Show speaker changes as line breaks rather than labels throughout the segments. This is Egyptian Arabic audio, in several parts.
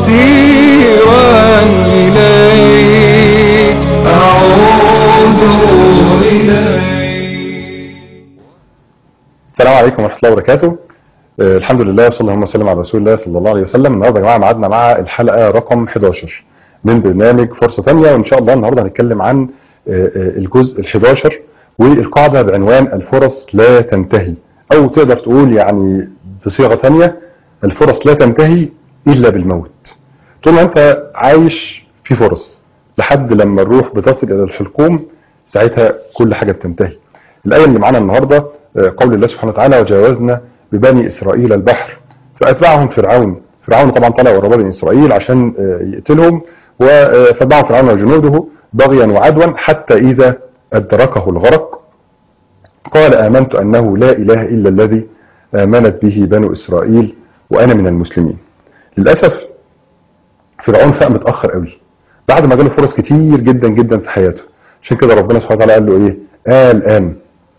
مسيرا إليك أعود إليك
السلام عليكم ورحمة الله وبركاته آه، الحمد لله وصلى الله وسلم على رسول الله صلى الله عليه وسلم النهارده يا جماعة معادنا مع الحلقة رقم 11 من برنامج فرصة ثانية وإن شاء الله النهارده هنتكلم عن آه، آه، الجزء ال 11 والقاعدة بعنوان الفرص لا تنتهي أو تقدر تقول يعني بصيغة ثانية الفرص لا تنتهي إلا بالموت طول ما أنت عايش في فرص لحد لما الروح بتصل إلى الحلقوم ساعتها كل حاجة بتنتهي الآية اللي معانا النهاردة آه، قول الله سبحانه وتعالى وجاوزنا ببني إسرائيل البحر فأتبعهم فرعون فرعون طبعا طلع ورا بني إسرائيل عشان آه، يقتلهم و- فأتبعهم فرعون وجنوده بغيا وعدوا حتى إذا أدركه الغرق قال آمنت أنه لا إله إلا الذي آمنت به بنو إسرائيل وأنا من المسلمين للأسف فرعون فاق متأخر قوي بعد ما جاله فرص كتير جدا جدا في حياته عشان كده ربنا سبحانه وتعالى قال له ايه قال آن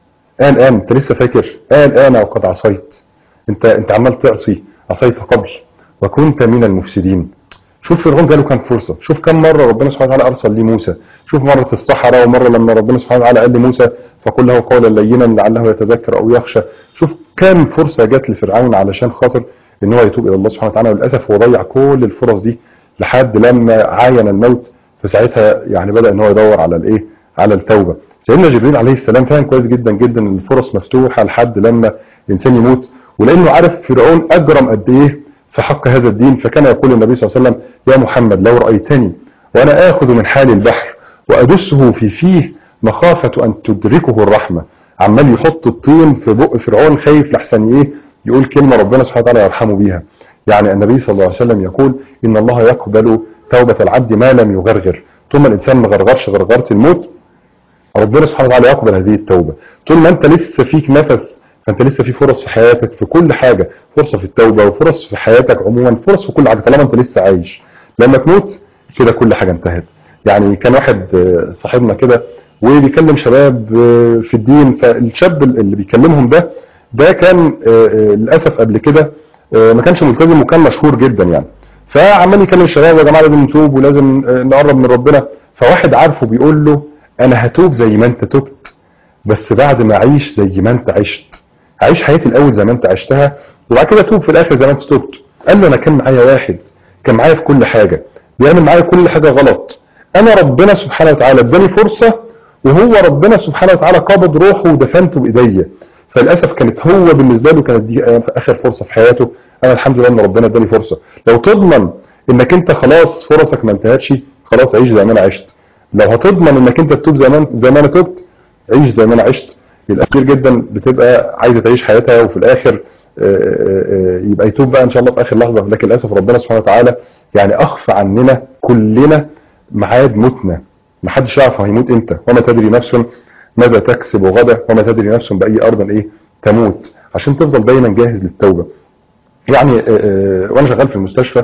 قال آن انت لسه فاكر قال آن وقد عصيت انت انت عمال تعصي عصيت قبل وكنت من المفسدين شوف فرعون جاله كام فرصة شوف كم مرة ربنا سبحانه وتعالى أرسل ليه موسى شوف مرة في الصحراء ومرة لما ربنا سبحانه وتعالى قال لموسى فقل له قولا لينا لعله يتذكر أو يخشى شوف كم فرصة جت لفرعون علشان خاطر ان هو يتوب إلى الله سبحانه وتعالى وللأسف هو ضيع كل الفرص دي لحد لما عاين الموت فساعتها يعني بدأ ان هو يدور على الايه على التوبة سيدنا جبريل عليه السلام فاهم كويس جدا جدا ان الفرص مفتوحة لحد لما الانسان يموت ولانه عارف فرعون اجرم قد ايه في حق هذا الدين فكان يقول النبي صلى الله عليه وسلم يا محمد لو رأيتني وانا اخذ من حال البحر وادسه في فيه مخافة ان تدركه الرحمة عمال يحط الطين في بق فرعون خايف لحسن ايه يقول كلمة ربنا سبحانه وتعالى يرحمه بيها يعني النبي صلى الله عليه وسلم يقول إن الله يقبل توبة العبد ما لم يغرغر طول ما الإنسان ما غرغرش غرغرة الموت ربنا سبحانه وتعالى يقبل هذه التوبة طول ما أنت لسه فيك نفس فأنت لسه في فرص في حياتك في كل حاجة فرصة في التوبة وفرص في حياتك عموما فرص في كل حاجة طالما أنت لسه عايش لما تموت كده كل حاجة انتهت يعني كان واحد آه، صاحبنا كده وبيكلم شباب آه، في الدين فالشاب اللي بيكلمهم ده ده كان آه، آه، للأسف قبل كده آه، ما كانش ملتزم وكان مشهور جدا يعني فعمال يكلم الشباب يا جماعه لازم نتوب ولازم آه، نقرب من ربنا فواحد عارفه بيقول له انا هتوب زي ما انت تبت بس بعد ما اعيش زي ما انت عشت عيش حياتي الاول زي ما انت عشتها وبعد كده توب في الاخر زي ما انت تبت قال له انا كان معايا واحد كان معايا في كل حاجه بيعمل معايا كل حاجه غلط انا ربنا سبحانه وتعالى اداني فرصه وهو ربنا سبحانه وتعالى قبض روحه ودفنته بايديا فللاسف كانت هو بالنسبه له كانت دي اخر فرصه في حياته انا الحمد لله ان ربنا اداني فرصه لو تضمن انك انت خلاص فرصك ما انتهتش خلاص عيش زي ما انا عشت لو هتضمن انك انت تتوب زي ما زي ما انا تبت عيش زي ما انا عشت يبقى كتير جدا بتبقى عايزه تعيش حياتها وفي الاخر آه، آه، آه، يبقى يتوب بقى ان شاء الله في اخر لحظه لكن للاسف ربنا سبحانه وتعالى يعني اخفى عننا كلنا ميعاد موتنا ما حدش يعرف هو هيموت امتى وما تدري نفس ماذا تكسب غدا وما تدري نفس باي ارض ايه تموت عشان تفضل دايما جاهز للتوبه يعني آه، آه، وانا شغال في المستشفى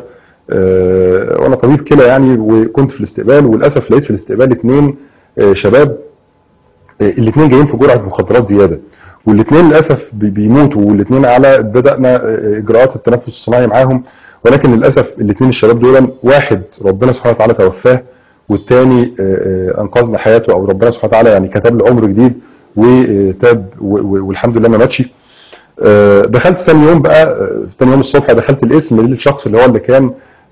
آه، وانا طبيب كلى يعني وكنت في الاستقبال وللاسف لقيت في الاستقبال اثنين شباب الاثنين جايين في جرعه مخدرات زياده والاثنين للاسف بي- بيموتوا والاثنين على بدانا آه، اجراءات التنفس الصناعي معاهم ولكن للاسف الاثنين الشباب دول واحد ربنا سبحانه وتعالى توفاه والتاني آه، آه، انقذنا حياته او ربنا سبحانه وتعالى يعني كتب له عمر جديد وتاب و- و- والحمد لله ما ماتش آه، دخلت ثاني يوم بقى آه، ثاني يوم الصبح دخلت الاسم للشخص اللي هو اللي كان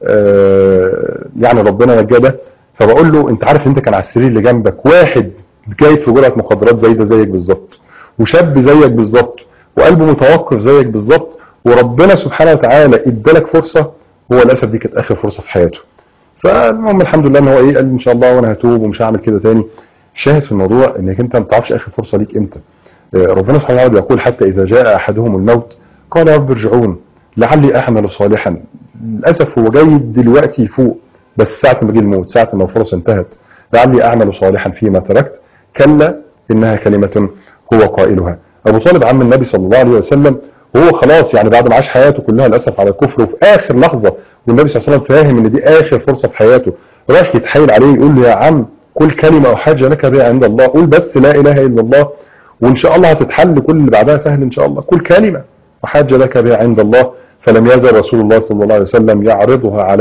آه، يعني ربنا نجاه ده فبقول له انت عارف انت كان على السرير اللي جنبك واحد جاي في جرعه مخدرات زي ده زيك بالظبط وشاب زيك بالظبط وقلبه متوقف زيك بالظبط وربنا سبحانه وتعالى ادالك فرصه هو للاسف دي كانت اخر فرصه في حياته فالمهم الحمد لله ان هو ايه قال ان شاء الله وانا هتوب ومش هعمل كده تاني شاهد في الموضوع انك انت ما تعرفش اخر فرصه ليك امتى آه، ربنا سبحانه وتعالى بيقول حتى اذا جاء احدهم الموت قال رب ارجعون لعلي اعمل صالحا للاسف هو جاي دلوقتي يفوق بس ساعه ما جه الموت ساعه ما الفرص انتهت لعلي اعمل صالحا فيما تركت كلا انها كلمه هو قائلها ابو طالب عم النبي صلى الله عليه وسلم وهو خلاص يعني بعد ما عاش حياته كلها للاسف على الكفر وفي اخر لحظه والنبي صلى الله عليه وسلم فاهم ان دي اخر فرصه في حياته رايح يتحايل عليه يقول له يا عم قل كلمه احاج لك بها عند الله قول بس لا اله الا الله وان شاء الله هتتحل كل اللي بعدها سهل ان شاء الله قل كلمه وحاج لك بها عند الله فلم يزل رسول الله صلى الله عليه وسلم يعرضها عليه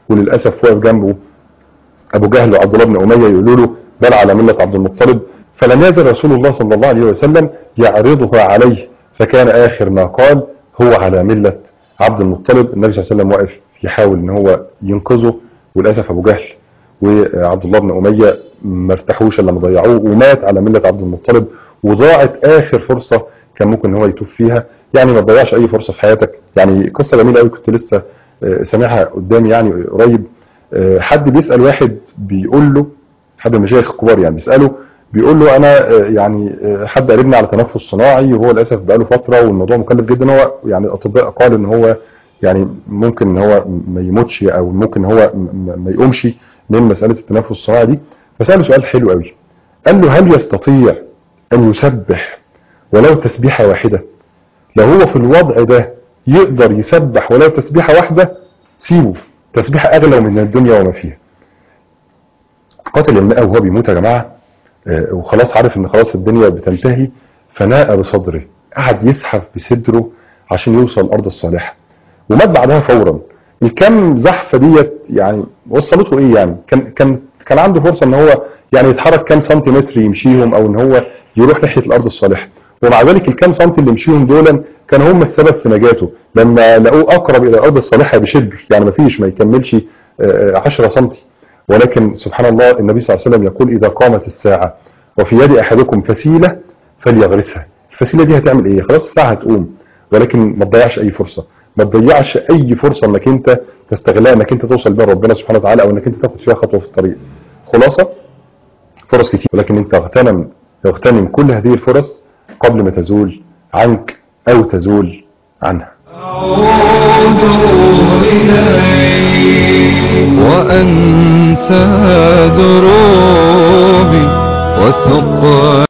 وللاسف واقف جنبه ابو جهل وعبد الله بن اميه يقولوا له بل على مله عبد المطلب فلم يزل رسول الله صلى الله عليه وسلم يعرضها عليه فكان اخر ما قال هو على مله عبد المطلب النبي صلى الله عليه وسلم واقف يحاول ان هو ينقذه وللاسف ابو جهل وعبد الله بن اميه ما ارتاحوش الا لما ضيعوه ومات على مله عبد المطلب وضاعت اخر فرصه كان ممكن ان هو يتوب فيها يعني ما تضيعش اي فرصه في حياتك يعني قصه جميله قوي كنت لسه آه، سامعها قدامي يعني قريب آه، حد بيسال واحد بيقول له حد من المشايخ الكبار يعني بيساله بيقول له انا آه، يعني آه، حد قريبنا على تنفس صناعي وهو للاسف بقاله فتره والموضوع مكلف جدا هو يعني الاطباء قالوا ان هو يعني ممكن ان هو ما يموتش او ممكن هو م- م- ما يقومش من مساله التنفس الصناعي دي فساله سؤال حلو قوي قال له هل يستطيع ان يسبح ولو تسبيحه واحده لو هو في الوضع ده يقدر يسبح ولو تسبيحه واحده سيبه تسبيحه اغلى من الدنيا وما فيها قاتل الماء وهو بيموت يا جماعه آه، وخلاص عارف ان خلاص الدنيا بتنتهي فناء بصدره قعد يزحف بصدره عشان يوصل الارض الصالحه ومات بعدها فورا الكم زحفه ديت يعني وصلته ايه يعني كان كان كان عنده فرصه ان هو يعني يتحرك كام سنتيمتر يمشيهم او ان هو يروح ناحيه الارض الصالحه ومع ذلك الكام سنتي اللي مشيهم دول كانوا هم السبب في نجاته لما لقوه اقرب الى الارض الصالحه بشبر يعني ما فيش ما يكملش آه، 10 سنتي ولكن سبحان الله النبي صلى الله عليه وسلم يقول اذا قامت الساعه وفي يد احدكم فسيله فليغرسها الفسيله دي هتعمل ايه خلاص الساعه هتقوم ولكن ما تضيعش اي فرصه ما تضيعش اي فرصه انك انت تستغلها انك انت توصل بين ربنا سبحانه وتعالى او انك انت تاخد فيها خطوه في الطريق خلاصه فرص كتير ولكن انت اغتنم اغتنم كل هذه الفرص قبل ما تزول عنك او تزول عنها
أعود إليك
وأنسى دروبي وثقل